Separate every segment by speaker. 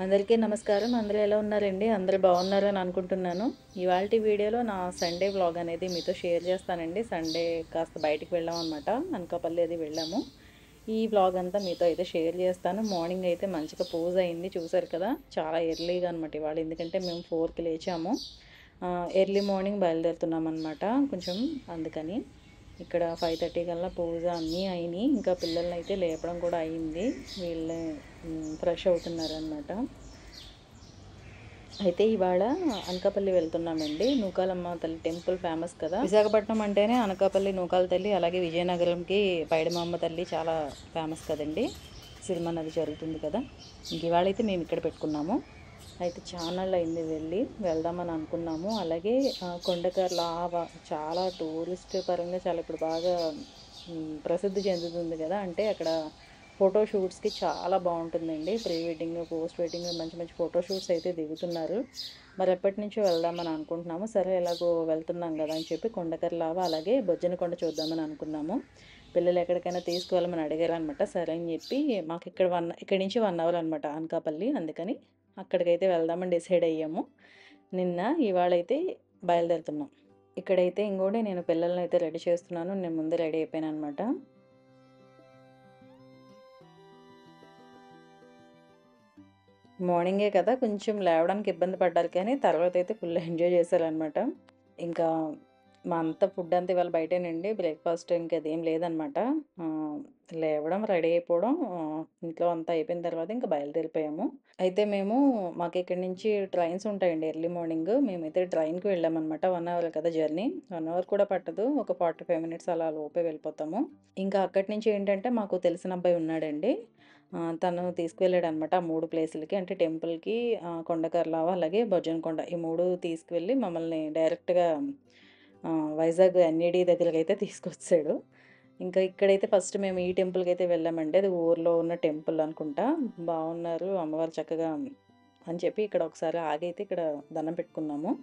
Speaker 1: అందరికీ నమస్కారం అందరూ ఎలా ఉన్నారండి అందరూ బాగున్నారని అనుకుంటున్నాను ఇవాళ వీడియోలో నా సండే వ్లాగ్ అనేది మీతో షేర్ చేస్తానండి సండే కాస్త బయటికి వెళ్ళాం అనమాట అనకాపల్లి అది వెళ్ళాము ఈ వ్లాగ్ అంతా మీతో అయితే షేర్ చేస్తాను మార్నింగ్ అయితే మంచిగా పూజ అయింది చూసారు కదా చాలా ఎర్లీగా అనమాట ఇవాళ ఎందుకంటే మేము ఫోర్కి లేచాము ఎర్లీ మార్నింగ్ బయలుదేరుతున్నాం అనమాట కొంచెం అందుకని ఇక్కడ ఫైవ్ థర్టీ కల్లా పూజ అన్నీ అయినాయి ఇంకా పిల్లల్ని అయితే లేపడం కూడా అయింది వీళ్ళే ఫ్రెష్ అవుతున్నారు అనమాట అయితే ఇవాళ అనకాపల్లి వెళ్తున్నామండి నూకాలమ్మ తల్లి టెంపుల్ ఫేమస్ కదా విశాఖపట్నం అంటేనే అనకాపల్లి నూకాల తల్లి అలాగే విజయనగరంకి పైడమామ్మ తల్లి చాలా ఫేమస్ కదండి సినిమా నది జరుగుతుంది కదా ఇంక ఇవాళ అయితే మేము ఇక్కడ పెట్టుకున్నాము అయితే ఛానల్ అయింది వెళ్ళి వెళ్దామని అనుకున్నాము అలాగే ఆ, కొండకర్ల ఆవ చాలా టూరిస్ట్ పరంగా చాలా ఇప్పుడు బాగా మ్, ప్రసిద్ధి చెందుతుంది కదా అంటే అక్కడ ఫోటో షూట్స్కి చాలా బాగుంటుందండి ప్రీ వెడ్డింగ్ పోస్ట్ వెడ్డింగ్ మంచి మంచి ఫోటో షూట్స్ అయితే దిగుతున్నారు మరి ఎప్పటి నుంచో వెళ్దామని అనుకుంటున్నాము సరే ఎలాగో వెళ్తున్నాం కదా అని చెప్పి కొండకర్లావ అలాగే బొజ్జన కొండ చూద్దామని అనుకున్నాము పిల్లలు ఎక్కడికైనా తీసుకువెళ్ళమని అడిగారు అనమాట సరే అని చెప్పి మాకు ఇక్కడ వన్ ఇక్కడి నుంచి వన్ అవర్ అనమాట అనకాపల్లి అందుకని అక్కడికైతే వెళ్దామని డిసైడ్ అయ్యాము నిన్న ఇవాళ అయితే బయలుదేరుతున్నాం ఇక్కడైతే ఇంకోటి నేను పిల్లల్ని అయితే రెడీ చేస్తున్నాను నేను ముందే రెడీ అయిపోయాను అనమాట మార్నింగే కదా కొంచెం లేవడానికి ఇబ్బంది పడ్డారు కానీ తర్వాత అయితే ఫుల్ ఎంజాయ్ చేశారనమాట ఇంకా మా అంతా ఫుడ్ అంతా ఇవాళ బయటేనండి బ్రేక్ఫాస్ట్ ఇంకా అదేం లేదనమాట ఆ, లేవడం రెడీ అయిపోవడం ఆ, ఇంట్లో అంతా అయిపోయిన తర్వాత ఇంకా బయలుదేరిపోయాము అయితే మేము మాకు ఇక్కడి నుంచి ట్రైన్స్ ఉంటాయండి ఎర్లీ మార్నింగ్ మేమైతే ట్రైన్కి వెళ్ళామన్నమాట వన్ అవర్ కదా జర్నీ వన్ అవర్ కూడా పట్టదు ఒక ఫార్టీ ఫైవ్ మినిట్స్ అలా లోపే వెళ్ళిపోతాము ఇంకా అక్కడి నుంచి ఏంటంటే మాకు తెలిసిన అబ్బాయి ఉన్నాడండి ఆ, తను తీసుకువెళ్ళాడు అనమాట ఆ మూడు ప్లేసులకి అంటే టెంపుల్కి కొండకర్లావ అలాగే భోజనకొండ ఈ మూడు తీసుకువెళ్ళి మమ్మల్ని డైరెక్ట్గా ఆ, వైజాగ్ ఎన్ఈడి దగ్గరికి అయితే తీసుకొచ్చాడు ఇంకా ఇక్కడైతే ఫస్ట్ మేము ఈ టెంపుల్కి అయితే వెళ్ళామండి అది ఊర్లో ఉన్న టెంపుల్ అనుకుంటా బాగున్నారు అమ్మవారు చక్కగా అని చెప్పి ఇక్కడ ఒకసారి ఆగైతే ఇక్కడ దండం పెట్టుకున్నాము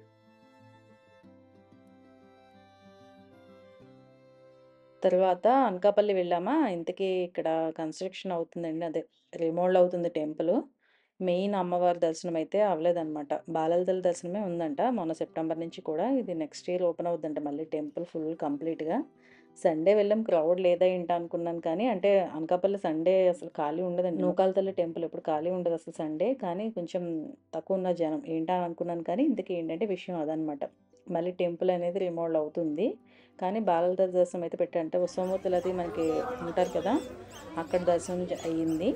Speaker 1: తర్వాత అనకాపల్లి వెళ్ళామా ఇంతకీ ఇక్కడ కన్స్ట్రక్షన్ అవుతుందండి అదే రిమోల్డ్ అవుతుంది టెంపుల్ మెయిన్ అమ్మవారి దర్శనం అయితే అవ్వలేదన్నమాట బాలలతల్లి దర్శనమే ఉందంట మొన్న సెప్టెంబర్ నుంచి కూడా ఇది నెక్స్ట్ ఇయర్ ఓపెన్ అవుతుందంట మళ్ళీ టెంపుల్ ఫుల్ కంప్లీట్గా సండే వెళ్ళాం క్రౌడ్ లేదా ఏంటి అనుకున్నాను కానీ అంటే అనకాపల్లి సండే అసలు ఖాళీ ఉండదండి నూకాల తల్లి టెంపుల్ ఎప్పుడు ఖాళీ ఉండదు అసలు సండే కానీ కొంచెం తక్కువ ఉన్న జనం ఏంటా అని అనుకున్నాను కానీ ఇంతకీ ఏంటంటే విషయం అదనమాట మళ్ళీ టెంపుల్ అనేది రిమోల్డ్ అవుతుంది కానీ బాలల దర్శనం అయితే పెట్టారంటే ఉత్సవమూర్తులు అది మనకి ఉంటారు కదా అక్కడ దర్శనం జ- అయ్యింది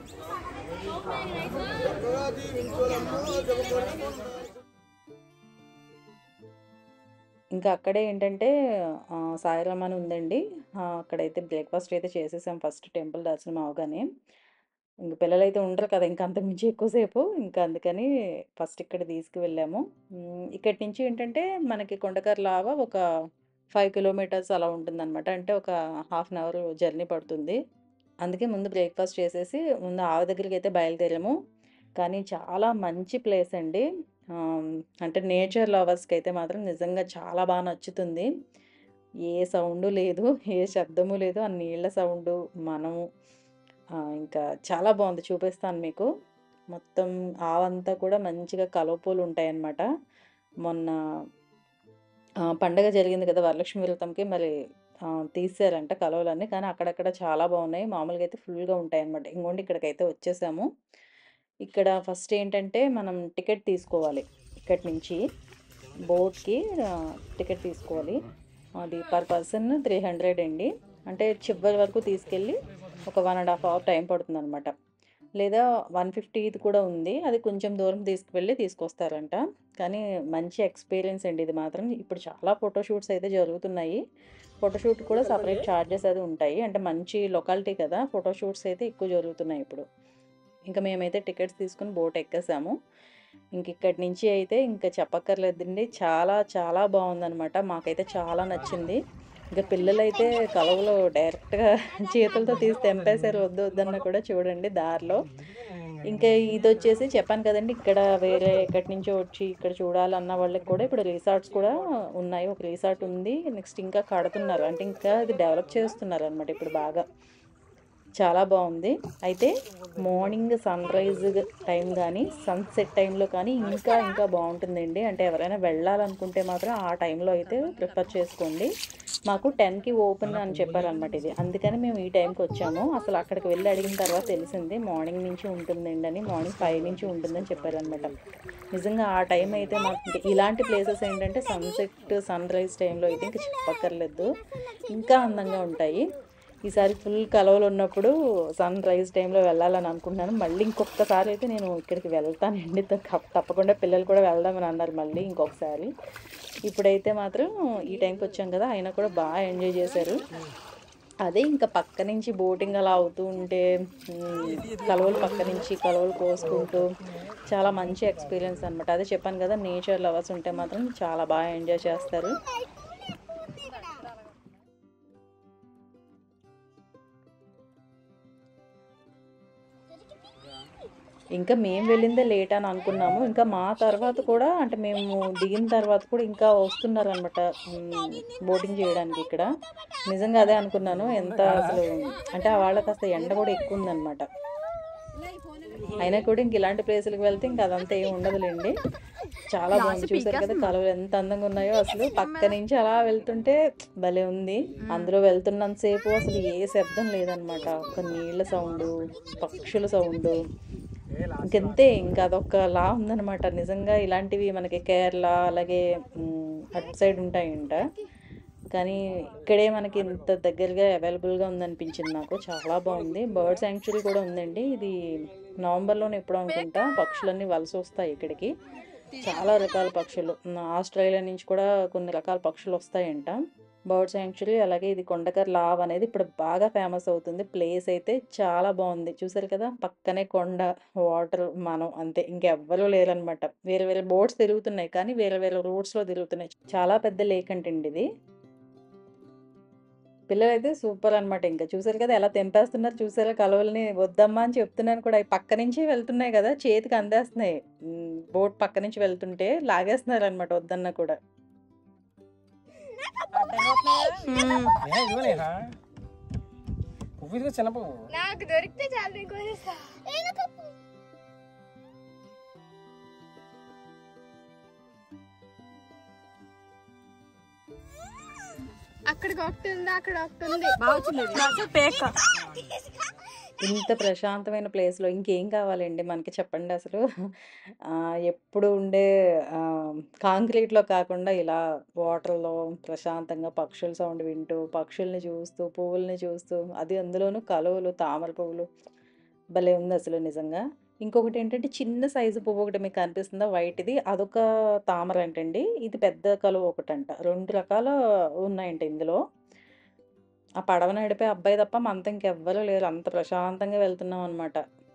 Speaker 1: ఇంకా అక్కడే ఏంటంటే ఆ, సాయిరామ్ అని ఉందండి ఆ, అక్కడైతే బ్రేక్ఫాస్ట్ అయితే చేసేసాం ఫస్ట్ టెంపుల్ దర్శనం అవగానే ఇంక పిల్లలు అయితే ఉండరు కదా ఇంకా అంతకుమించి ఎక్కువసేపు ఇంకా అందుకని ఫస్ట్ ఇక్కడ తీసుకువెళ్ళాము ఉమ్, ఇక్కడి నుంచి ఏంటంటే మనకి కొండకర్లావ ఒక ఫైవ్ కిలోమీటర్స్ అలా ఉంటుందన్నమాట అంటే ఒక హాఫ్ అన్ అవర్ జర్నీ పడుతుంది అందుకే ముందు బ్రేక్ఫాస్ట్ చేసేసి ముందు ఆవ దగ్గరికి అయితే బయలుదేరాము కానీ చాలా మంచి ప్లేస్ అండి ఆమ్, అంటే నేచర్ లవర్స్కి అయితే మాత్రం నిజంగా చాలా బాగా నచ్చుతుంది ఏ సౌండ్ లేదు ఏ శబ్దము లేదు ఆ నీళ్ళ సౌండ్ మనము ఆ, ఇంకా చాలా బాగుంది చూపిస్తాను మీకు మొత్తం ఆవంతా కూడా మంచిగా కలువపూలు ఉంటాయన్నమాట మొన్న ఆ, పండగ జరిగింది కదా వరలక్ష్మి వ్రతంకి మరి ఆ, తీసారంట కలవలన్నీ కానీ అక్కడక్కడ చాలా బాగున్నాయి మామూలుగా అయితే ఫుల్గా ఉంటాయి అనమాట ఇంకోండి ఇక్కడికైతే వచ్చేసాము ఇక్కడ ఫస్ట్ ఏంటంటే మనం టికెట్ తీసుకోవాలి ఇక్కడి నుంచి బోట్కి టికెట్ తీసుకోవాలి అది పర్ పర్సన్ త్రీ హండ్రెడ్ అండి అంటే చివరి వరకు తీసుకెళ్ళి ఒక one and half hour time పడుతుంది అనమాట లేదా వన్ ఫిఫ్టీది కూడా ఉంది అది కొంచెం దూరం తీసుకువెళ్ళి తీసుకొస్తారంట కానీ మంచి ఎక్స్పీరియన్స్ అండి ఇది మాత్రం ఇప్పుడు చాలా ఫోటోషూట్స్ అయితే జరుగుతున్నాయి ఫోటోషూట్ కూడా సపరేట్ ఛార్జెస్ అది ఉంటాయి అంటే మంచి లొకాలిటీ కదా ఫోటోషూట్స్ అయితే ఎక్కువ జరుగుతున్నాయి ఇప్పుడు ఇంకా మేమైతే టికెట్స్ తీసుకుని బోట్ ఎక్కేసాము ఇంక ఇక్కడి నుంచి అయితే ఇంకా చెప్పక్కర్లేదండి చాలా చాలా బాగుందన్నమాట మాకైతే చాలా నచ్చింది ఇంకా పిల్లలైతే కలవలో డైరెక్ట్గా చేతులతో తీసి తెంపేశారు వద్దు వద్దన్న కూడా చూడండి దారిలో ఇంకా ఇది వచ్చేసి చెప్పాను కదండి ఇక్కడ వేరే ఎక్కడి నుంచో వచ్చి ఇక్కడ చూడాలన్న వాళ్ళకి కూడా ఇప్పుడు రిసార్ట్స్ కూడా ఉన్నాయి ఒక రిసార్ట్ ఉంది నెక్స్ట్ ఇంకా కడుతున్నారు అంటే ఇంకా ఇది డెవలప్ చేస్తున్నారు అనమాట ఇప్పుడు బాగా చాలా బాగుంది అయితే మార్నింగ్ సన్‌రైజ్ టైం గానీ, సన్‌సెట్ టైంలో కానీ ఇంకా ఇంకా బావుంటుందండి. అంటే ఎవరైనా వెళ్ళాలనుకుంటే మాత్రం ఆ టైంలో అయితే ప్రిఫర్ చేసుకోండి. మాకు 10కి ఓపెన్ అని చెప్పారనమాట ఇది. అందుకని మేము ఈ టైంకొచ్చాము. అసలు అక్కడికి వెళ్లి అడిగిన తర్వాత తెలిసింది మార్నింగ్ నుంచి ఉంటుందండి అని. మార్నింగ్ 5 నుంచి ఉంటుందని చెప్పారనమాట. నిజంగా ఆ టైం అయితే మాకు ఇలాంటి ప్లేసెస్ ఏంటంటే సన్‌సెట్, సన్‌రైజ్ టైంలో అయితే ఇంక చెప్పక్కర్లేదు. ఇంకా అందంగా ఉంటాయి. ఈసారి ఫుల్ కలవలున్నప్పుడు సన్‌రైజ్ టైంలో వెళ్ళాలని అనుకుంటున్నాను. మళ్ళీ ఇంకొక్కసారి అయితే నేను ఇక్కడికి వెళ్తానండి. తప్ తప్పకుండా పిల్లలు కూడా వెళ్దామని అన్నారు మళ్ళీ ఇంకొకసారి. ఇప్పుడైతే మాత్రం ఈ టైంకొచ్చాం కదా! అయినా కూడా బా ఎంజాయ్ చేశారు. అదే ఇంకా పక్క నుంచి బోటింగ్ అలా అవుతూ ఉంటే హ్మ్, కలువలు పక్క నుంచి కలువలు కోసుకుంటూ చాలా మంచి ఎక్స్‌పీరియన్స్ అనమాట. అదే చెప్పాను కదా! నేచర్ లవర్స్ ఉంటే మాత్రం చాలా బా ఎంజాయ్ చేస్తారు. ఇంకా మేము వెళ్ళిందే లేట్ అని అనుకున్నాము. ఇంకా మా తర్వాత కూడా అంటే మేము దిగిన తర్వాత కూడా ఇంకా వస్తున్నారనమాట. హ్మ్, బోటింగ్ చేయడానికి ఇక్కడ. నిజంగా అదే అనుకున్నాను. ఎంత అసలు అంటే వాళ్ళకి కాస్త ఎండ కూడా ఎక్కువుందనమాట. అయినా కూడా ఇంక ఇలాంటి ప్లేసులకి వెళ్తే ఇంక అదంతా ఏమి ఉండదులెండి. చాలా బాగుంది. చూసారు కదా! కలువలు ఎంత అందంగా ఉన్నాయో అసలు. పక్క నుంచి అలా వెళ్తుంటే భలే ఉంది. అందులో వెళ్తున్నంత సేపు అసలు ఏ శబ్దం లేదనమాట. ఒక్క నీళ్ళ సౌండు, పక్షుల సౌండు ఇంకంతే. ఇంక అదొకలా ఉందనమాట. నిజంగా ఇలాంటివి మనకి కేరళ అలాగే హ్మ్, అటు సైడ్ ఉంటాయంట. కానీ ఇక్కడే మనకి ఇంత దగ్గరగా అవైలబుల్‌గా ఉందనిపించింది నాకు. చాలా బాగుంది. బర్డ్ సాంక్చురీ కూడా ఉందండి. ఇది నవంబర్‌లోనో ఎప్పుడో అనుకుంటా. పక్షులన్నీ వలసొస్తాయి ఇక్కడికి. చాలా రకాల పక్షులు. హ్మ్, ఆస్ట్రేలియా నుంచి కూడా కొన్ని రకాల పక్షులొస్తాయంట. బర్డ్ సాంక్చురీ అలాగే ఇది కొండకర్ల ఆవ్ అనేది ఇప్పుడు బాగా ఫేమస్ అవుతుంది. ప్లేస్ అయితే చాలా బాగుంది. చూసారు కదా! పక్కనే కొండ, వాటర్, మనం అంతే. ఇంకెవ్వరూ లేరనమాట. వేరే వేరే బోట్స్ తిరుగుతున్నాయి. కానీ వేరే వేరే రూట్స్‌లో తిరుగుతున్నాయి. చాలా పెద్ద లేక్ అంటండి ఇది. పిల్లలైతే సూపర్ అనమాట ఇంక. చూసారు కదా! ఎలా తెంపేస్తున్నారు చూసారా కలువలని. వద్దమ్మా అని చెప్తున్నాను కూడా. అయి పక్క నుంచి వెళ్తున్నాయి కదా! చేతికి అందేస్తున్నాయి. హ్మ్, బోట్ పక్క నుంచి వెళ్తుంటే లాగేస్తున్నారనమాట వద్దన్నా కూడా.
Speaker 2: హ్మ్.
Speaker 3: ఏ ఇదిగోనేరా పువ్వు ఇదిగో చిన్న పువ్వు
Speaker 2: నాకు దొరికితే చాలు నీకు వదిలేస్తా. అక్కడికి ఒకటి ఉంది అక్కడ ఒకటి ఉంది
Speaker 4: పేక
Speaker 1: ఇంత ప్రశాంతమైన ప్లేస్‌లో ఇంకేం కావాలండి మనకి చెప్పండి అసలు. ఆహ్, ఎప్పుడు ఉండే ఆహ్, కాంక్రీట్‌లో కాకుండా ఇలా వాటర్‌లో ప్రశాంతంగా పక్షుల సౌండ్ వింటూ, పక్షుల్ని చూస్తూ, పువ్వుల్ని చూస్తూ, అది అందులోనూ కలువలు, తామర పువ్వులు భలే ఉందసలు నిజంగా. ఇంకొకటేంటంటే చిన్న సైజు పువ్వు ఒకటి మీకు కనిపిస్తుందా వైట్‌ది అదొక తామరంటండి. ఇది పెద్ద కలువ ఒకటంట. 2 రకాల ఉన్నాయంట ఇందులో. ఆ పడవ నడిపే అబ్బాయి తప్ప మనతో ఇంకెవ్వరు లేరు. అంత ప్రశాంతంగా వెళ్తున్నామనమాట.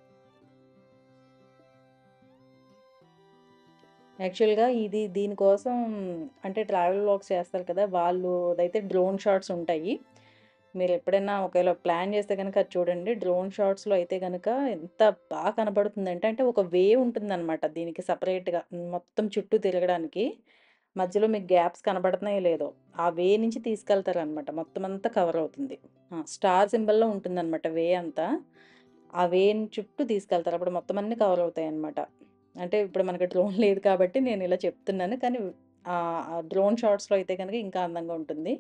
Speaker 1: యాక్చువల్‌గా ఇది దీనికోసం అంటే ట్రావెల్ వ్లాగ్స్ చేస్తారు కదా! వాళ్ళదైతే డ్రోన్ షాట్స్ ఉంటాయి. మీరెప్పుడైనా ఒకవేళ ప్లాన్ చేస్తే గనక అది చూడండి. డ్రోన్ షాట్స్‌లో అయితే గనక ఎంత బా కనపడుతుందంటే, అంటే ఒక వే ఉంటుందనమాట దీనికి సెపరేట్‌గా మొత్తం చుట్టూ తిరగడానికి. మధ్యలో మీకు గ్యాప్స్ కనపడుతున్నాయో లేదో, ఆ వే నుంచి తీసుకెళ్తారనమాట. మొత్తం అంతా కవర్ అవుతుంది. ఆ! స్టార్ సింబల్‌లో ఉంటుందనమాట వే అంతా. ఆ వేని చుట్టూ తీసుకెళ్తారు. అప్పుడు మొత్తం అన్నీ కవర్ అవుతాయనమాట. అంటే ఇప్పుడు మనకి డ్రోన్ లేదు కాబట్టి నేను ఇలా చెప్తున్నాను. కానీ ఆహ్, ఆ డ్రోన్ షాట్స్‌లో అయితే గనక ఇంకా అందంగా ఉంటుంది.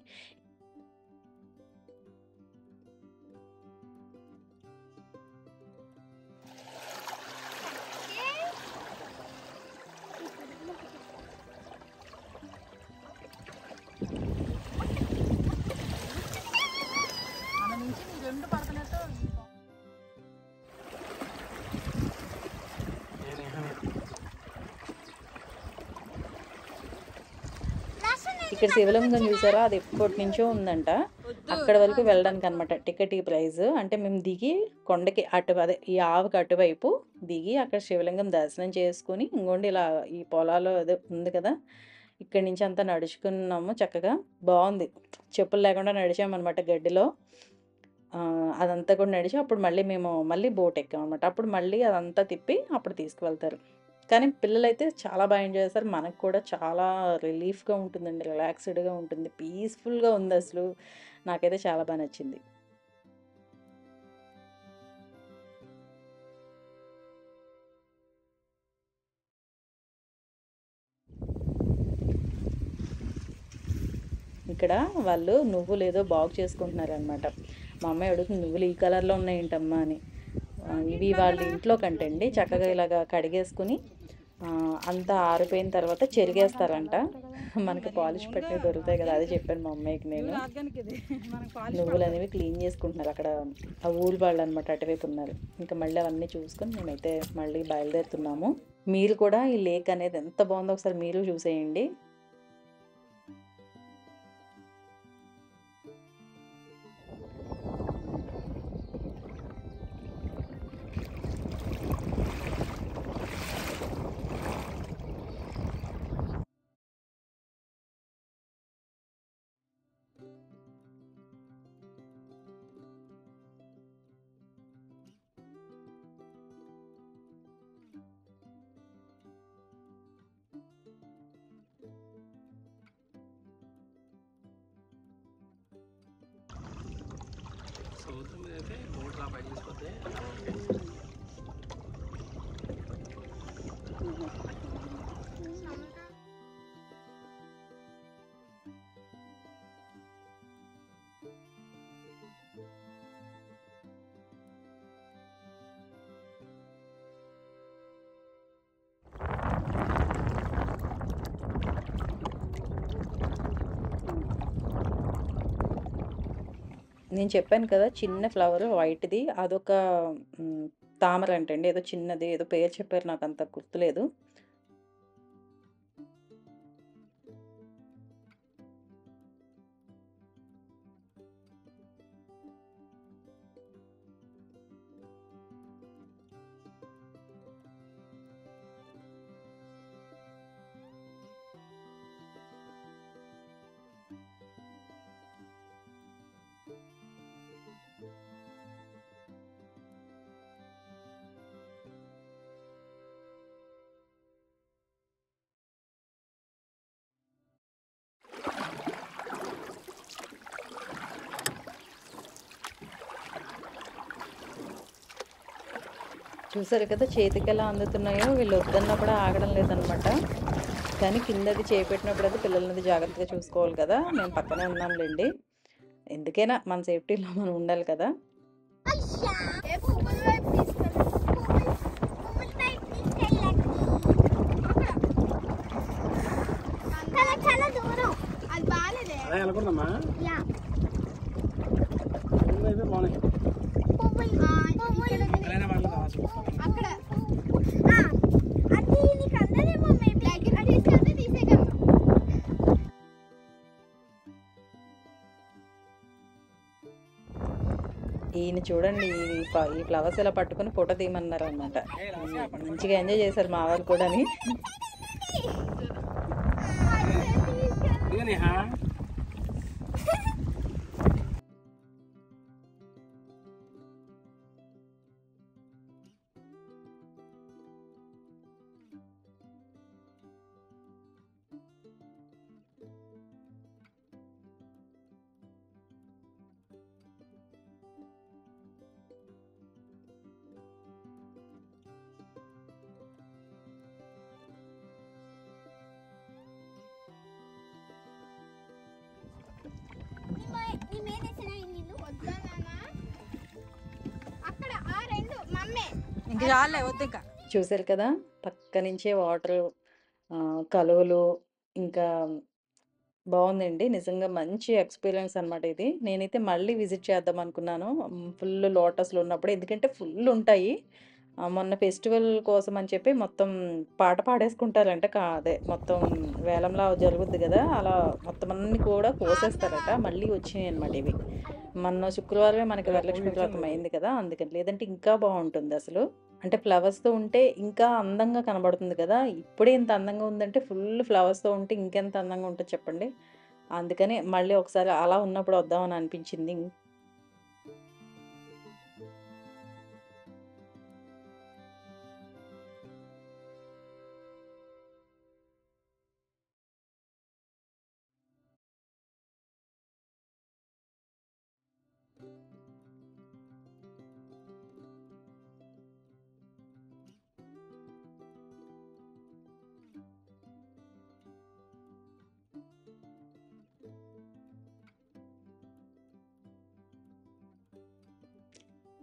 Speaker 1: ఇక్కడ శివలింగం చూసారా? అది ఎప్పటినుంచో ఉందంట. అక్కడి వరకు వెళ్ళడానికనమాట టికెట్ ఈ ప్రైస్. అంటే మేము దిగి కొండకి అటు అదే ఈ ఆవుకి అటువైపు దిగి అక్కడ శివలింగం దర్శనం చేసుకొని, ఇంగోండి ఇలా ఈ పొలాలు అదే ఉంది కదా! ఇక్కడి నుంచి అంతా నడుచుకున్నాము చక్కగా. బావుంది. చెప్పులు లేకుండా నడిచామనమాట గడ్డిలో. ఆహ్, అదంతా కూడా నడిచి అప్పుడు మళ్ళీ మేము మళ్ళీ బోట్ ఎక్కామనమాట. అప్పుడు మళ్ళీ అదంతా తిప్పి అప్పుడు తీసుకువెళ్తారు. కానీ పిల్లలైతే చాలా బా ఎంజాయ్ చేస్తారు. మనకు కూడా చాలా రిలీఫ్‌గా ఉంటుందండి. రిలాక్స్‌డ్‌గా ఉంటుంది. పీస్‌ఫుల్‌గా ఉందసలు. నాకైతే చాలా బా నచ్చింది. ఇక్కడ వాళ్ళు నువ్వులు ఏదో బాగు చేసుకుంటున్నారనమాట మా అమ్మాయి అడుగుతుంది నువ్వులు ఈ కలర్లో ఉన్నాయేంటమ్మా అని ఆ, ఇవి వాళ్ళ ఇంట్లో కంటండి చక్కగా ఇలాగా కడిగేసుకుని ఆ, అంతా ఆరిపోయిన తర్వాత చెరిగేస్తారంట మనకి పాలిష్ పెట్టి దొరుకుతాయి కదా అదే చెప్పాను మా అమ్మాయికి నేను
Speaker 4: ఆర్గానిక్ ఇది మనకు పాలు
Speaker 1: నువ్వులు అనేవి క్లీన్ చేసుకుంటున్నారు అక్కడ ఆ ఊరు వాళ్ళు అనమాట అటువైపు ఉన్నారు ఇంకా మళ్ళీ అవన్నీ చూసుకొని మేమైతే మళ్ళీ బయలుదేరుతున్నాము మీరు కూడా ఈ లేక్ అనేది ఎంత బాగుందో ఒకసారి మీరు చూసేయండి
Speaker 3: సముద్రం మీద అయితే బోట్ లా పైకి తీసుకొస్తే
Speaker 1: నేను చెప్పాను కదా చిన్న ఫ్లవర్ వైట్ది అదొక మ్, తామర అంటండి ఏదో చిన్నది ఏదో పేరు చెప్పారు నాకు అంత గుర్తులేదు చూసారు కదా చేతికి ఎలా అందుతున్నాయో వీళ్ళు వద్దన్నా కూడా ఆగడం లేదనమాట కానీ కిందది చేపెట్టినప్పుడు అయితే పిల్లలది జాగ్రత్తగా చూసుకోవాలి కదా మేము పక్కనే ఉన్నాంలేండి ఎందుకైనా మన సేఫ్టీలో మనం ఉండాలి కదా
Speaker 2: ఏ పువ్వుల వైపు తీసుకెళ్ళండి పువ్వుల వైపు తీసుకెళ్ళండి అక్కడ చాలా దూరం అది బాగాలేదే
Speaker 3: అదే అనుకున్నామా
Speaker 2: యా
Speaker 3: అయితే బాగున్నాయి
Speaker 2: పువ్వులు పువ్వులు
Speaker 3: ఎక్కడైనా పర్లేదు అసలు
Speaker 2: అక్కడ ఆ, అది నీకు అందదేమో మేము దగ్గర తీసుకెళ్తే తీసేయగలం
Speaker 1: ఈయన చూడండి ఈ ప- ఈ ఫ్లవర్స్ ఇలా పట్టుకొని ఫోటో తీయమన్నారు అనమాట మంచిగా ఎంజాయ్ చేశారు మా వాళ్ళు కూడా
Speaker 3: ఇక నేహా
Speaker 2: అక్కడ ఆ రెండు మమ్మే
Speaker 4: ఇంక చాలే వద్దు ఇంకా
Speaker 1: చూశారు కదా పక్క నుంచే వాటర్ కలువలు ఇంకా బాగుందండి నిజంగా మంచి ఎక్స్పీరియన్స్ అనమాట ఇది నేనైతే మళ్ళీ విజిట్ చేద్దాం అనుకున్నాను ఫుల్ లోటస్లు ఉన్నప్పుడు ఎందుకంటే ఫుల్ ఉంటాయి ఆ, మొన్న ఫెస్టివల్ కోసం అని చెప్పి మొత్తం పాట పాడేసుకుంటారంట కా అదే మొత్తం వేలంలా జరుగుద్ది కదా అలా మొత్తం అన్ని కూడా కోసేస్తారట మళ్ళీ వచ్చినాయి అనమాట ఇవి మొన్న శుక్రవారమే మనకి వరలక్ష్మి వ్రతం అయింది కదా అందుకని లేదంటే ఇంకా బాగుంటుంది అసలు అంటే ఫ్లవర్స్తో ఉంటే ఇంకా అందంగా కనబడుతుంది కదా ఇప్పుడే ఇంత అందంగా ఉందంటే ఫుల్ ఫ్లవర్స్తో ఉంటే ఇంకెంత అందంగా ఉంటుంది చెప్పండి అందుకని మళ్ళీ ఒకసారి అలా ఉన్నప్పుడు వద్దామని అనిపించింది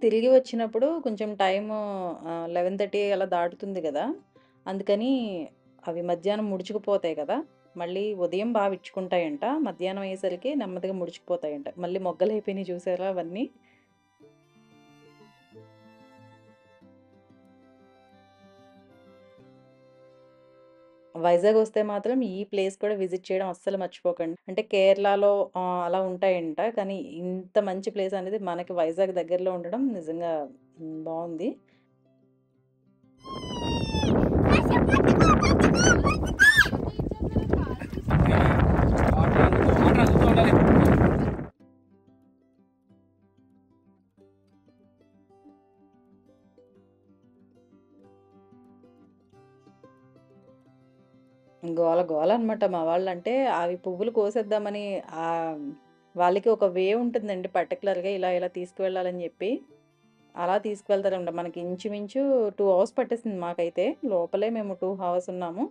Speaker 1: తిరిగి వచ్చినప్పుడు కొంచెం టైము ఆహ్, 11:30 అలా దాటుతుంది గదా! అందుకని అవి మధ్యాహ్నం ముడుచుకుపోతాయి కదా! మళ్ళీ ఉదయం బా విచ్చుకుంటాయంట. మధ్యాహ్నం అయ్యేసరికి నెమ్మదిగా ముడుచుకుపోతాయంట. మళ్ళీ మొగ్గలయిపోయినాయి చూసారా అవన్నీ? వైజాగ్ వస్తే మాత్రం ఈ ప్లేస్ కూడా విజిట్ చేయడం అస్సలు మర్చిపోకండి. అంటే కేరళలో ఆహ్, అలా ఉంటాయంట. కానీ ఇంత మంచి ప్లేస్ అనేది మనకి వైజాగ్ దగ్గరలో ఉండడం నిజంగా హ్మ్, బావుంది.
Speaker 3: వాటర్ అందుతూ వాటర్ అందుతూ ఉండాలి
Speaker 1: గోల గోల అనమాట మా వాళ్ళంటే అవి పువ్వులు కోసేద్దామని ఆహ్, వాళ్ళకి ఒక వే ఉంటుందండి పర్టిక్యులర్‌గా ఇలా ఇలా తీసుకువెళ్ళాలని జెప్పి. అలా తీసుకువెళ్తారంట. మనకి ఇంచుమించు 2 అవర్స్ పట్టేసింది మాకైతే. లోపలే మేము 2 హవర్స్ ఉన్నాము.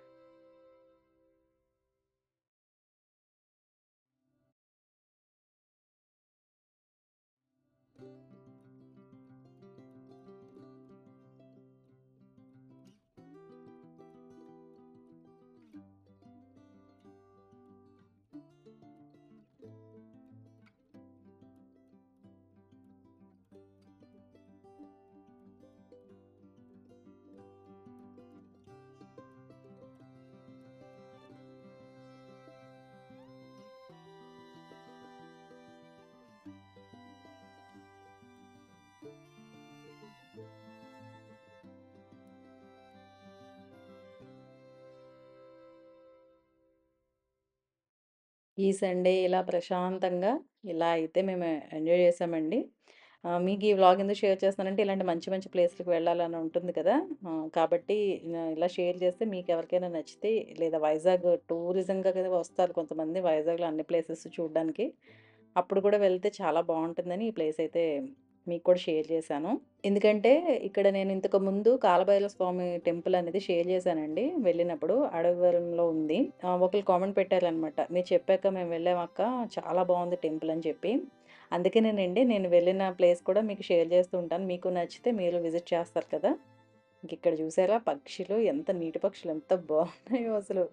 Speaker 1: ఈ సండే ఇలా ప్రశాంతంగా ఇలా అయితే మేము ఎంజాయ్ చేసామండి. ఆహ్, మీకు ఈ వ్లాగ్ ఎందుకు షేర్ చేస్తున్నానంటే ఇలాంటి మంచి మంచి ప్లేస్‌లకి వెళ్ళాలని ఉంటుంది కదా! ఆహ్, కాబట్టి ఆహ్, ఇలా షేర్ చేస్తే మీకెవరికైనా నచ్చితే లేదా వైజాగ్ టూరిజంగా కదా వస్తారు కొంతమంది వైజాగ్‌లో అన్ని ప్లేసెస్ చూడ్డానికి. అప్పుడు కూడా వెళ్తే చాలా బావుంటుందని ఈ ప్లేస్ అయితే మీకు కూడా షేర్ చేశాను. ఎందుకంటే ఇక్కడ నేను ఇంతకు ముందు కాలభైరవ స్వామి టెంపుల్ అనేది షేర్ చేశానండి వెళ్ళినప్పుడు. అడవివరంలో ఉంది. ఆహ్, ఒకళ్ళు కామెంట్ పెట్టారనమాట. మీరు చెప్పాక మేము వెళ్ళామక్క చాలా బావుంది టెంపుల్ అని చెప్పి. అందుకేనేనండి నేను వెళ్ళిన ప్లేస్ కూడా మీకు షేర్ చేస్తూ ఉంటాను. మీకు నచ్చితే మీరు విజిట్ చేస్తారు కదా! ఇంకిక్కడ చూసారా పక్షులు ఎంత నీటి పక్షులు ఎంత బాగున్నాయో అసలు.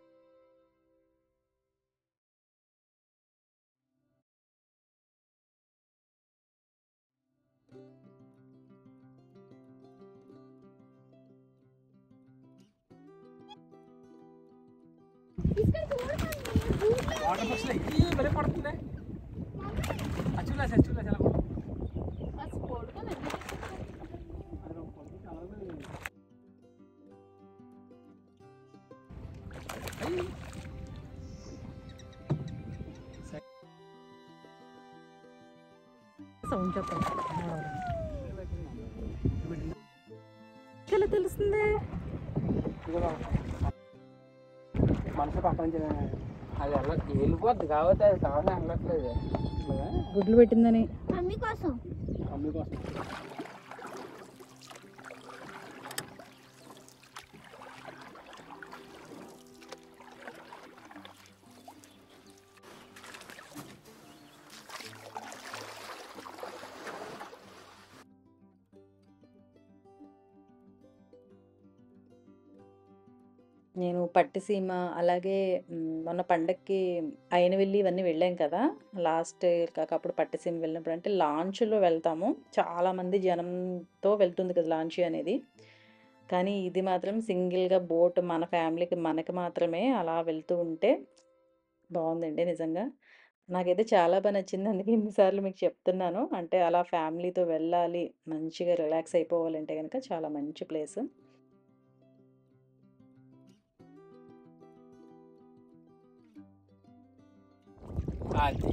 Speaker 3: వాటర్ పక్షులు ఈ భలే పడుతుంది అచ్చులాసి అచ్చులాసి ఎలా పడుతుంది
Speaker 4: సౌండ్ చెప్పండి ఎలా తెలుస్తుంది
Speaker 3: మనసు పక్కన నుంచి అది వెళ్ళ వెళ్ళిపోద్ది కాబట్టి అది కావాలని వెళ్ళట్లేదు
Speaker 4: గుడ్లు పెట్టిందని
Speaker 2: మమ్మీ కోసం
Speaker 3: మమ్మీ కోసం
Speaker 1: నేను పట్టిసీమ అలాగే హ్మ్, మొన్న పండక్కి అయినవెల్లి ఇవన్నీ వెళ్ళాం కదా! లాస్ట్ ఇయర్ కాక అప్పుడు పట్టిసీమ వెళ్ళినప్పుడు అంటే లాంచ్‌లో వెళ్తాము. చాలామంది జనంతో వెళ్తుంది కదా లాంచీ అనేది. కానీ ఇది మాత్రం సింగిల్‌గా బోట్ మన ఫ్యామిలీకి మనకి మాత్రమే అలా వెళ్తూ ఉంటే బావుందండి నిజంగా. నాకైతే చాలా బా నచ్చింది. అందుకే ఇన్ని సార్లు మీకు చెప్తున్నాను. అంటే అలా ఫ్యామిలీతో వెళ్ళాలి, మంచిగా రిలాక్స్ అయిపోవాలంటే గనక చాలా మంచి ప్లేస్.
Speaker 3: అది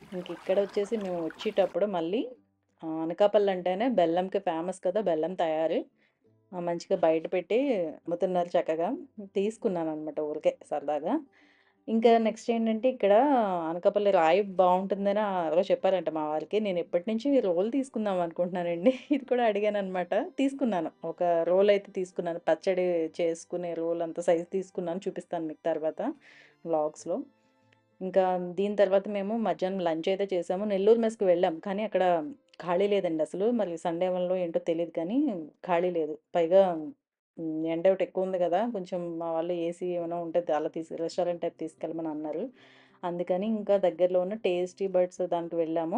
Speaker 1: ఇంక ఇక్కడ వచ్చేసి మేము వచ్చేటప్పుడు మళ్ళీ ఆ, అనకాపల్లి అంటేనే బెల్లంకి ఫేమస్ కదా బెల్లం తయారీ ఆ, మంచిగా బయట పెట్టి అమ్ముతున్నారు చక్కగా తీసుకున్నాను అనమాట ఊరికే సరదాగా ఇంకా నెక్స్ట్ ఏంటంటే ఇక్కడ అనకాపల్లి రాయి బాగుంటుందని ఎవరో చెప్పారంట మా వారికి నేను ఎప్పటి నుంచి రోల్ తీసుకుందాం అనుకుంటున్నానండి ఇది కూడా అడిగాను అనమాట తీసుకున్నాను ఒక రోల్ అయితే తీసుకున్నాను పచ్చడి చేసుకునే రోల్ అంత సైజు తీసుకున్నాను చూపిస్తాను మీకు తర్వాత వ్లాగ్స్లో ఇంకా దీని తర్వాత మేము మధ్యాహ్నం లంచ్ అయితే చేసాము నెల్లూరు మెస్కి వెళ్ళాం కానీ అక్కడ ఖాళీ లేదండి అసలు మరి సండే వల్ల ఏంటో తెలియదు కానీ ఖాళీ లేదు పైగా ఉమ్, ఎండ ఒకటి ఎక్కువ ఉంది కదా కొంచెం మా వాళ్ళు ఏసీ ఏమైనా ఉంటే అలా తీసు రెస్టారెంట్ టైప్ తీసుకెళ్ళమని అన్నారు అందుకని ఇంకా దగ్గరలో ఉన్న టేస్టీ బర్డ్స్ దానికి వెళ్ళాము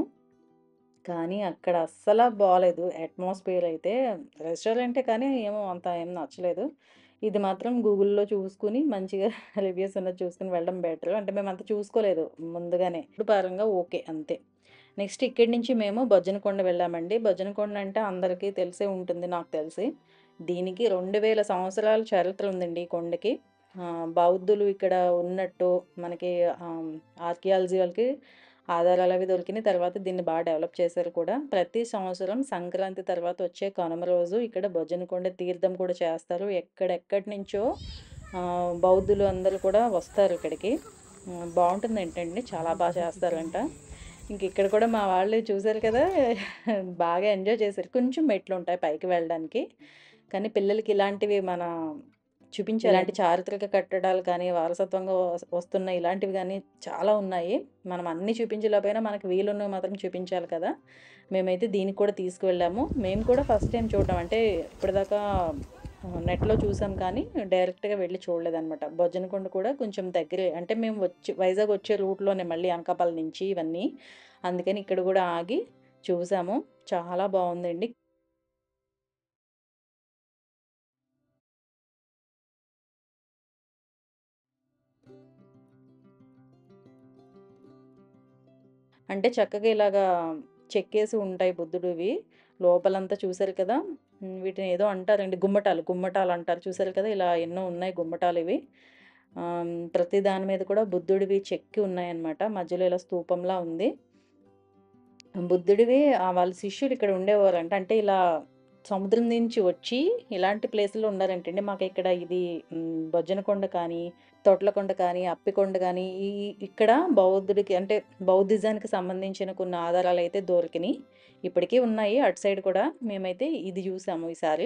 Speaker 1: కానీ అక్కడ అస్సలు బాలేదు అట్మాస్ఫియర్ అయితే రెస్టారెంటే కానీ ఏమో అంత ఏం నచ్చలేదు ఇది మాత్రం గూగుల్‌లో చూసుకొని మంచిగా రివ్యూస్ ఉన్నది చూసుకొని వెళ్ళడం బెటర్. అంటే మేమంత చూసుకోలేదు ముందుగానే. ఫుడ్ పరంగా ఓకే అంతే. నెక్స్ట్ ఇక్కడి నుంచి మేము బొజ్జనకొండ వెళ్ళామండి. బొజ్జనకొండ అంటే అందరికీ తెలిసే ఉంటుంది నాకు తెలిసి. దీనికి 2000 సంవత్సరాల చరిత్ర ఉందండి ఈ కొండకి. ఆహ్, బౌద్ధులు ఇక్కడ ఉన్నట్టు మనకి ఆహ్, ఆర్కియాలజీ వాళ్ళకి ఆధారాలవి దొరికినాయి. తర్వాత దీన్ని బా డెవలప్ చేశారు కూడా. ప్రతి సంవత్సరం సంక్రాంతి తర్వాత వచ్చే కనుమ రోజు ఇక్కడ బొజ్జనకొండ తీర్థం కూడా చేస్తారు. ఎక్కడెక్కడి నుంచో ఆహ్, బౌద్ధులు అందరూ కూడా వస్తారు ఇక్కడికి. హ్మ్. బావుంటుందంటండి. చాలా బా చేస్తారంట. ఇంక ఇక్కడ కూడా మా వాళ్ళు చూసారు కదా! బాగా ఎంజాయ్ చేశారు. కొంచెం మెట్లుంటాయి పైకి వెళ్ళడానికి. కానీ పిల్లలకి ఇలాంటివి మన చూపించాలి. ఇలాంటి చారిత్రక కట్టడాలు కానీ, వారసత్వంగా వస్ వస్తున్న ఇలాంటివి గానీ చాలా ఉన్నాయి. మనం అన్నీ చూపించలేకపోయినా మనకు వీలున్నవి మాత్రం చూపించాలి కదా! మేమైతే దీనికి కూడా తీసుకువెళ్ళాము. మేము కూడా ఫస్ట్ టైమ్ చూడడం. అంటే ఇప్పటిదాకా ఆహ్, నెట్‌లో చూసాం కానీ డైరెక్ట్‌గా వెళ్లి చూడలేదనమాట. బొజ్జనకొండ కూడా కొంచెం దగ్గరే. అంటే మేము వచ్చి వైజాగ్ వచ్చే రూట్‌లోనే మళ్ళీ అనకాపల్లి నుంచి ఇవన్నీ. అందుకని ఇక్కడ కూడా ఆగి చూసాము. చాలా బావుందండి. అంటే చక్కగా ఇలాగా చెక్కేసి ఉంటాయి బుద్ధుడివి. లోపలంతా చూసారు కదా! హ్మ్. వీటిని ఏదో అంటారండి. గుమ్మటాలు, గుమ్మటాలంటారు. చూసారు కదా! ఇలా ఎన్నో ఉన్నాయి గుమ్మటాలివి. ఆహ్, హ్మ్. ప్రతి దాని మీద కూడా బుద్ధుడివి చెక్కి ఉన్నాయన్నమాట. మధ్యలో ఇలా స్తూపంలా ఉంది. బుద్ధుడివి ఆహ్, వాళ్ళ శిష్యులు ఇక్కడ ఉండేవారంట. అంటే ఇలా సముద్రం నుంచి వచ్చి ఇలాంటి ప్లేస్‌లో ఉన్నారంటండి. మాకిక్కడ ఇది హ్మ్. బొజ్జనకొండ కానీ, తొట్లకొండ కానీ, అప్పికొండ గానీ ఈ ఇక్కడ బౌద్ధుడికి అంటే బౌద్ధిజానికి సంబంధించిన కొన్ని ఆధారాలైతే దొరికినియి. ఇప్పటికి ఉన్నాయి అటు సైడ్ కూడా. మేమైతే ఇది చూసాము ఈసారి.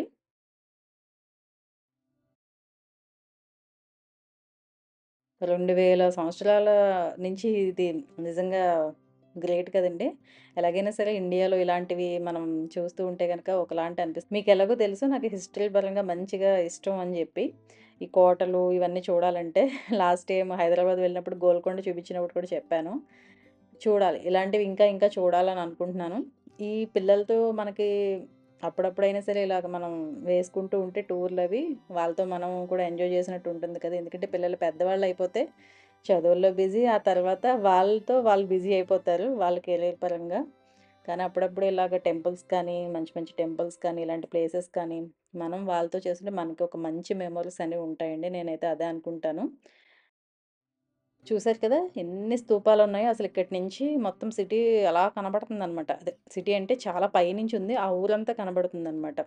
Speaker 1: 2000 సంవత్సరాల నుంచి ఇది నిజంగా గ్రేట్ కదండీ! ఎలాగైనా సరే ఇండియాలో ఇలాంటివి మనం చూస్తూ ఉంటే గనక ఒకలాంటి అనిపిస్తుంది. మీకెలాగో తెలుసు నాకు హిస్టరీ పరంగా మంచిగా ఇష్టం అని జెప్పి. ఈ కోటలు ఇవన్నీ చూడాలంటే లాస్ట్ టైమ్ హైదరాబాద్ వెళ్ళినప్పుడు గోల్కొండ చూపించినప్పుడు కూడా చెప్పాను. చూడాలి. ఇలాంటివి ఇంకా ఇంకా చూడాలని అనుకుంటున్నాను. ఈ పిల్లలతో మనకి అప్పుడప్పుడైనా సరే ఇలాగ మనం వేసుకుంటూ ఉంటే టూర్‌లవి వాళ్ళతో మనం కూడా ఎంజాయ్ చేసినట్టు ఉంటుంది కదా! ఎందుకంటే పిల్లలు పెద్దవాళ్ళయిపోతే చదువుల్లో బిజీ. ఆ తర్వాత వాళ్ళతో వాళ్ళు బిజీ అయిపోతారు. వాళ్ళ కెరీర్ పరంగా. కానీ అప్పుడప్పుడు ఇలాగ టెంపుల్స్ కానీ, మంచి మంచి టెంపుల్స్ కానీ, ఇలాంటి ప్లేసెస్ కానీ మనం వాళ్ళతో చేస్తుంటే మనకి ఒక మంచి మెమోరీస్ అనేవి ఉంటాయండి. నేనైతే అదే అనుకుంటాను. చూసారు కదా! ఎన్ని స్తూపాలున్నాయో అసలు ఇక్కడి నుంచి మొత్తం సిటీ అలా కనబడుతుందనమాట. అదే సిటీ అంటే చాలా పైనుంచి ఉంది. ఆ ఊరంతా కనబడుతుందనమాట.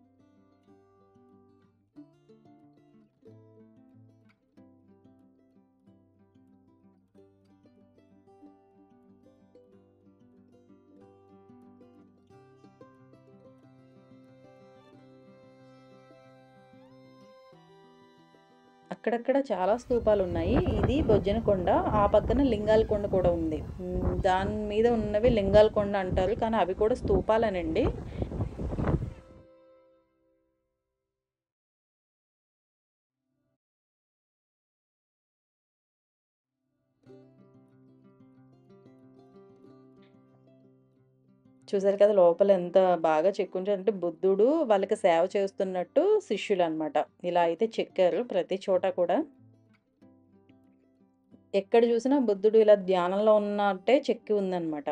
Speaker 1: అక్కడక్కడ చాలా స్తూపాలున్నాయి. ఇది బొజ్జనకొండ. ఆ పక్కన లింగాల కొండ కూడా ఉంది. హ్మ్. దాని మీద ఉన్నవి లింగాల కొండ అంటారు. కానీ అవి కూడా స్తూపాలేనండి. చూసారు కదా! లోపల ఎంత బాగా చెక్కుంటారు. అంటే బుద్ధుడు వాళ్ళకి సేవ చేస్తున్నట్టు శిష్యులనమాట. ఇలా అయితే చెక్కారు ప్రతి చోట కూడా. ఎక్కడ చూసినా బుద్ధుడు ఇలా ధ్యానంలో ఉన్నట్టే చెక్కి ఉందనమాట.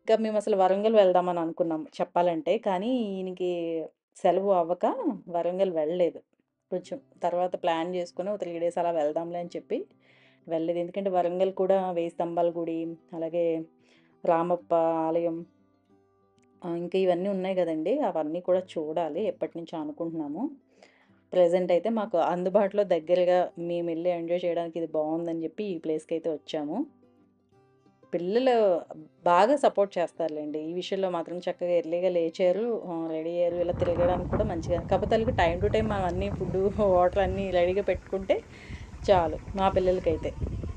Speaker 1: ఇంకా మేము అసలు వరంగల్ వెళ్దామని అనుకున్నాం చెప్పాలంటే. కానీ ఈయనకి సెలవు అవ్వక వరంగల్ వెళ్ళలేదు. కొంచెం తర్వాత ప్లాన్ చేసుకొని ఒక 3 డేస్ అలా వెళ్దాంలే అని చెప్పి వెళ్ళలేదు. ఎందుకంటే వరంగల్ కూడా వేయి స్తంభాల గుడి, అలాగే రామప్ప ఆలయం ఆహ్, ఇంకా ఇవన్నీ ఉన్నాయి గదండీ! అవన్నీ కూడా చూడాలి. ఎప్పటినుంచో అనుకుంటున్నాము. ప్రెజెంట్ అయితే మాకు అందుబాటులో దగ్గరగా మేమెళ్లి ఎంజాయ్ చేయడానికి ఇది బావుందని జెప్పి ఈ ప్లేస్‌కైతే వచ్చాము. పిల్లలు బాగా సపోర్ట్ చేస్తారులెండి. ఈ విషయంలో మాత్రం చక్కగా ఎర్లీగా లేచారు. ఆహ్, రెడీ అయ్యారు. ఇలా తిరగడానికి కూడా మంచిగా కాకపోతే ఆళ్ళకి టైమ్ టు టైమ్ మనం అన్నీ ఫుడ్డు, వాటర్ అన్నీ రెడీగా పెట్టుకుంటే చాలు మా పిల్లలకైతే.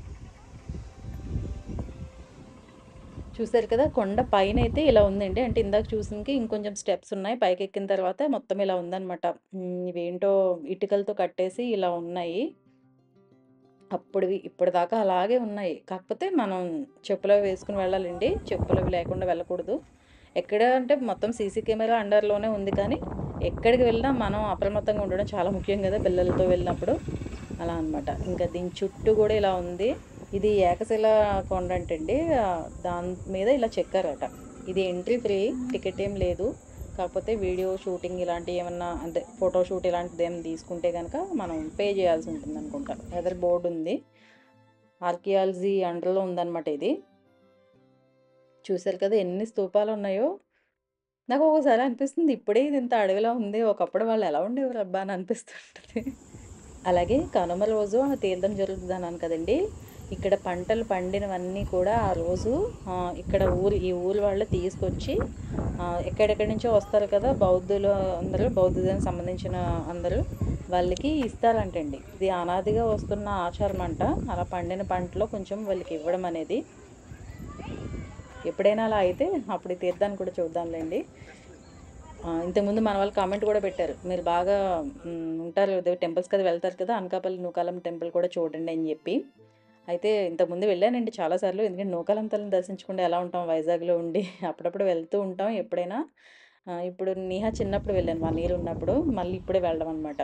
Speaker 1: చూసారు కదా! కొండ పైనైతే ఇలా ఉందండి. అంటే ఇందాక చూసింకి ఇంకొంచెం స్టెప్స్ ఉన్నాయి. పైకెక్కిన తర్వాత మొత్తం ఇలా ఉందనమాట. హ్మ్. ఇవేంటో ఇటుకలతో కట్టేసి ఇలా ఉన్నాయి. అప్పుడివి ఇప్పటిదాకా అలాగే ఉన్నాయి. కాకపోతే మనం చెప్పులవి వేసుకొని వెళ్ళాలండి. చెప్పులవి లేకుండా వెళ్ళకూడదు. ఎక్కడ అంటే మొత్తం సీసీ కెమెరా అండర్‌లోనే ఉంది కానీ, ఎక్కడికి వెళ్ళినా మనం అప్రమత్తంగా ఉండడం చాలా ముఖ్యం గదా! పిల్లలతో వెళ్ళినప్పుడు. అలా అనమాట. ఇంకా దీని చుట్టూ గూడా ఇలా ఉంది. ఇది ఏకశిల కొండంటండి. ఆహ్, దాని మీద ఇలా చెక్కారట. ఇది ఎంట్రీ ఫ్రీ. టికెట్ ఏం లేదు. కాకపోతే వీడియో షూటింగ్ ఇలాంటివి ఏమన్నా అంటే ఫోటో షూట్ ఇలాంటిదేమన్నా తీసుకుంటే గనక మనం పే చేయాల్సి ఉంటుందనుకుంటా. ఎదర బోర్డ్ ఉంది. ఆర్కియాలజీ అండర్‌లో ఉందనమాట ఇది. చూసారు కదా! ఎన్ని స్తూపాలున్నాయో. నాకు ఒక్కోసారి అనిపిస్తుంది ఇప్పుడే ఇది ఇంత అడవిలా ఉంది. ఒకప్పుడు వాళ్ళు ఎలా ఉండేవారబ్బా! అని అనిపిస్తుంటది. అలాగే కనుమ రోజు ఆ తీర్థం జరుగుతదన్నాను కదండీ! ఇక్కడ పంటలు పండినవన్నీ కూడా ఆ రోజు ఆహ్, ఇక్కడ ఊరు ఈ ఊరు వాళ్ళు తీసుకొచ్చి ఆహ్, ఎక్కడెక్కడి నుంచో వస్తారు కదా! బౌద్ధులు అందరూ బౌద్ధిజానికి సంబంధించిన అందరూ వాళ్ళకి ఇస్తారంటండి. ఇది అనాదిగా వస్తున్న ఆచారం అంట. అలా పండిన పంటలో కొంచెం వాళ్ళకి ఇవ్వడం అనేది. ఎప్పుడైనా అలా అయితే అప్పుడు ఈ తీర్థాన్ని కూడా చూద్దాంలెండి. ఆహ్, ఇంతకుముందు మన వాళ్ళు కామెంట్ కూడా పెట్టారు. మీరు బాగా హ్మ్, ఉంటారు అదే టెంపుల్స్‌కది వెళ్తారు కదా! అనకాపల్లి నూకాలమ్మ టెంపుల్ కూడా చూడండి అని జెప్పి. అయితే ఇంతకుముందు వెళ్ళానండి చాలా సార్లు. ఎందుకంటే నూకాలమ్మ తల్లిని దర్శించకుండా ఎలా ఉంటాం వైజాగ్‌లో ఉండి. అప్పుడప్పుడు వెళ్తూ ఉంటాం ఎప్పుడైనా. ఆహ్, ఇప్పుడు నిహా చిన్నప్పుడు వెళ్ళాను 1 ఇయర్ ఉన్నప్పుడు. మళ్ళీ ఇప్పుడే వెళ్ళడం అనమాట.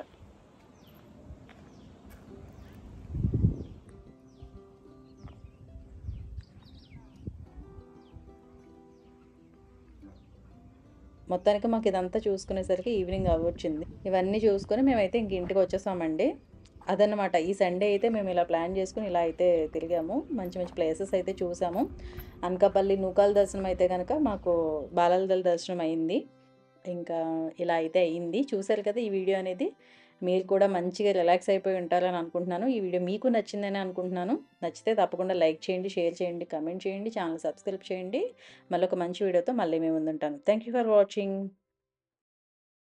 Speaker 1: మొత్తానికి మాకు ఇదంతా చూసుకునేసరికి ఈవినింగ్ అవ్వొచ్చింది. ఇవన్నీ చూసుకొని మేమైతే ఇంక ఇంటికొచ్చేసామండి. అదనమాట. ఈ సండే అయితే మేము ఇలా ప్లాన్ చేసుకొని ఇలా అయితే తిరిగాము. మంచి మంచి ప్లేసెస్ అయితే చూసాము. అనకాపల్లి నూకాల దర్శనం అయితే గనక మాకు బాలాలదల దర్శనం అయింది. ఇంకా ఇలా అయితే అయింది. చూసారు కదా! ఈ వీడియో అనేది. మీరు కూడా మంచిగా రిలాక్స్ అయిపోయి ఉంటారని అనుకుంటున్నాను. ఈ వీడియో మీకు నచ్చిందనే అనుకుంటున్నాను. నచ్చితే తప్పకుండా లైక్ చేయండి, షేర్ చేయండి, కామెంట్ చేయండి, ఛానెల్ సబ్స్క్రైబ్ చేయండి. మళ్ళొక మంచి వీడియోతో మళ్ళీ మీ ముందుంటాను. Thank you for watching.